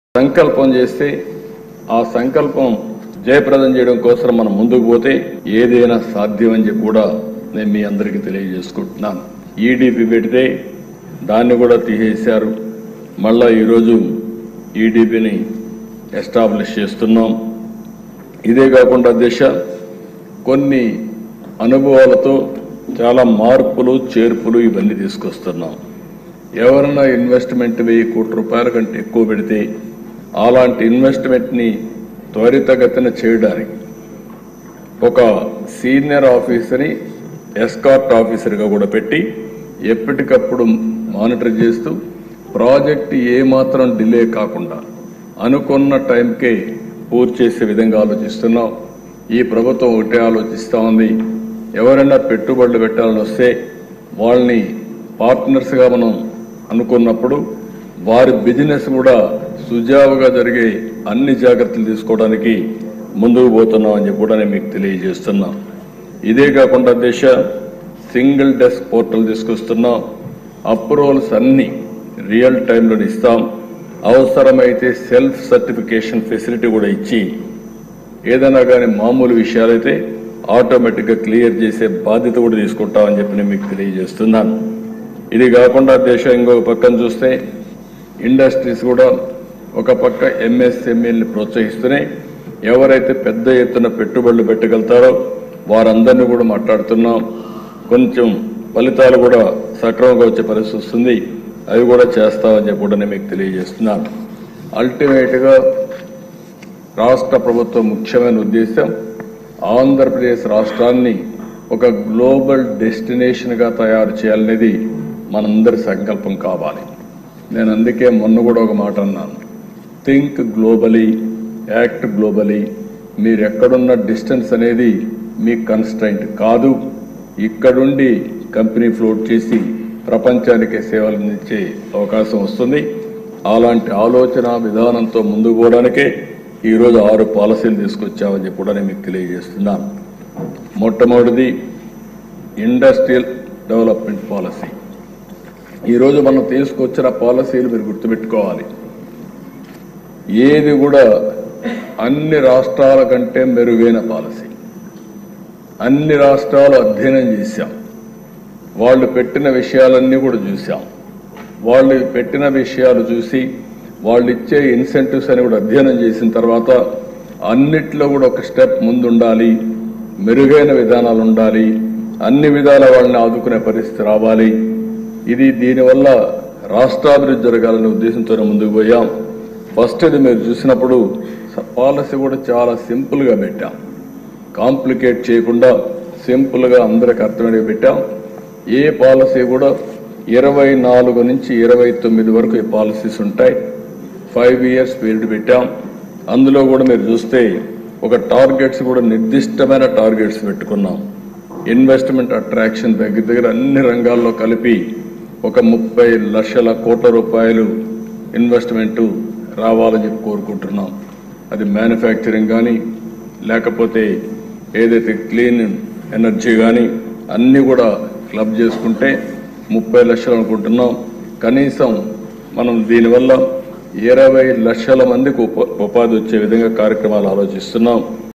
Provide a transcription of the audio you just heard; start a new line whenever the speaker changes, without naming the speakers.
సంకల్పం చేస్తే ఆ సంకల్పం జయప్రదం చేయడం కోసం మనం ముందుకు పోతే ఏదైనా సాధ్యమని చెప్పి కూడా నేను మీ అందరికీ తెలియజేసుకుంటున్నాను ఈడీపీ పెడితే దాన్ని కూడా తీసేశారు మళ్ళా ఈరోజు ఈడీపీని ఎస్టాబ్లిష్ చేస్తున్నాం ఇదే కాకుండా దిశ కొన్ని అనుభవాలతో చాలా మార్పులు చేర్పులు ఇవన్నీ తీసుకొస్తున్నాం ఎవరైనా ఇన్వెస్ట్మెంట్ వెయ్యి కోట్ల రూపాయల కంటే ఎక్కువ పెడితే అలాంటి ఇన్వెస్ట్మెంట్ని త్వరితగతిన చేయడానికి ఒక సీనియర్ ఆఫీసర్ని ఎస్కార్ట్ ఆఫీసర్గా కూడా పెట్టి ఎప్పటికప్పుడు మానిటర్ చేస్తూ ప్రాజెక్ట్ ఏమాత్రం డిలే కాకుండా అనుకున్న టైంకే పూర్తి చేసే విధంగా ఆలోచిస్తున్నాం ఈ ప్రభుత్వం ఒకటే ఆలోచిస్తూ ఉంది ఎవరైనా పెట్టుబడులు పెట్టాలని వస్తే వాళ్ళని పార్ట్నర్స్గా మనం అనుకున్నప్పుడు వారి బిజినెస్ కూడా సుజావుగా జరిగే అన్ని జాగ్రత్తలు తీసుకోవడానికి ముందుకు పోతున్నాం అని చెప్పి కూడా నేను మీకు తెలియజేస్తున్నా ఇదే కాకుండా దేశ సింగిల్ డెస్క్ పోర్టల్ తీసుకొస్తున్నాం అప్రూవల్స్ అన్ని రియల్ టైంలో ఇస్తాం అవసరమైతే సెల్ఫ్ సర్టిఫికేషన్ ఫెసిలిటీ కూడా ఇచ్చి ఏదైనా కానీ మామూలు విషయాలైతే ఆటోమేటిక్గా క్లియర్ చేసే బాధ్యత కూడా తీసుకుంటామని చెప్పి నేను మీకు తెలియజేస్తున్నాను ఇది కాకుండా దేశం ఇంకొక పక్కన చూస్తే ఇండస్ట్రీస్ కూడా ఒక పక్క ఎంఎస్ఎంఈని ప్రోత్సహిస్తూనే ఎవరైతే పెద్ద ఎత్తున పెట్టుబడులు పెట్టగలుగుతారో వారందరినీ కూడా మాట్లాడుతున్నాం కొంచెం ఫలితాలు కూడా సక్రమంగా వచ్చే పరిస్థితి వస్తుంది అవి కూడా చేస్తామని చెప్పి కూడా నేను మీకు తెలియజేస్తున్నాను అల్టిమేట్గా రాష్ట్ర ప్రభుత్వం ముఖ్యమైన ఉద్దేశం ఆంధ్రప్రదేశ్ రాష్ట్రాన్ని ఒక గ్లోబల్ డెస్టినేషన్గా తయారు చేయాలనేది మనందరి సంకల్పం కావాలి నేను అందుకే మొన్న కూడా ఒక మాట అన్నాను థింక్ గ్లోబలీ యాక్ట్ గ్లోబలీ మీరు ఎక్కడున్న డిస్టెన్స్ అనేది మీ కన్స్ట్రైంట్ కాదు ఇక్కడుండి కంపెనీ ఫ్లోట్ చేసి ప్రపంచానికి సేవలు అందించే అవకాశం వస్తుంది అలాంటి ఆలోచన విధానంతో ముందుకు పోవడానికే ఈరోజు ఆరు పాలసీలు తీసుకొచ్చామని చెప్పి కూడా నేను మీకు తెలియజేస్తున్నాను మొట్టమొదటిది ఇండస్ట్రియల్ డెవలప్మెంట్ పాలసీ ఈరోజు మనం తీసుకొచ్చిన పాలసీలు మీరు గుర్తుపెట్టుకోవాలి ఏది కూడా అన్ని రాష్ట్రాల కంటే మెరుగైన పాలసీ అన్ని రాష్ట్రాలు అధ్యయనం చేశాం వాళ్ళు పెట్టిన విషయాలన్నీ కూడా చూసాం వాళ్ళు పెట్టిన విషయాలు చూసి వాళ్ళు ఇచ్చే ఇన్సెంటివ్స్ అని కూడా అధ్యయనం చేసిన తర్వాత అన్నిట్లో కూడా ఒక స్టెప్ ముందు ఉండాలి మెరుగైన విధానాలు ఉండాలి అన్ని విధాల వాళ్ళని ఆదుకునే పరిస్థితి రావాలి ఇది దీనివల్ల రాష్ట్రాభివృద్ధి జరగాలనే ఉద్దేశంతోనే ముందుకు పోయాం ఫస్ట్ ఇది మీరు చూసినప్పుడు పాలసీ కూడా చాలా సింపుల్గా పెట్టాం కాంప్లికేట్ చేయకుండా సింపుల్గా అందరికి అర్థమయ్యే పెట్టాం ఏ పాలసీ కూడా ఇరవై నాలుగు నుంచి ఇరవై తొమ్మిది వరకు ఈ పాలసీస్ ఉంటాయి ఫైవ్ ఇయర్స్ పీరియడ్ పెట్టాం అందులో కూడా మీరు చూస్తే ఒక టార్గెట్స్ కూడా నిర్దిష్టమైన టార్గెట్స్ పెట్టుకున్నాం ఇన్వెస్ట్మెంట్ అట్రాక్షన్ దగ్గర దగ్గర అన్ని రంగాల్లో కలిపి ఒక ముప్పై లక్షల కోట్ల రూపాయలు ఇన్వెస్ట్మెంట్ రావాలని చెప్పి కోరుకుంటున్నాం అది మ్యానుఫ్యాక్చరింగ్ కానీ లేకపోతే ఏదైతే క్లీన్ ఎనర్జీ కానీ అన్నీ కూడా క్లబ్ చేసుకుంటే ముప్పై లక్షలు అనుకుంటున్నాం కనీసం మనం దీనివల్ల ఇరవై లక్షల మందికి ఉప ఉపాధి వచ్చే విధంగా కార్యక్రమాలు ఆలోచిస్తున్నాం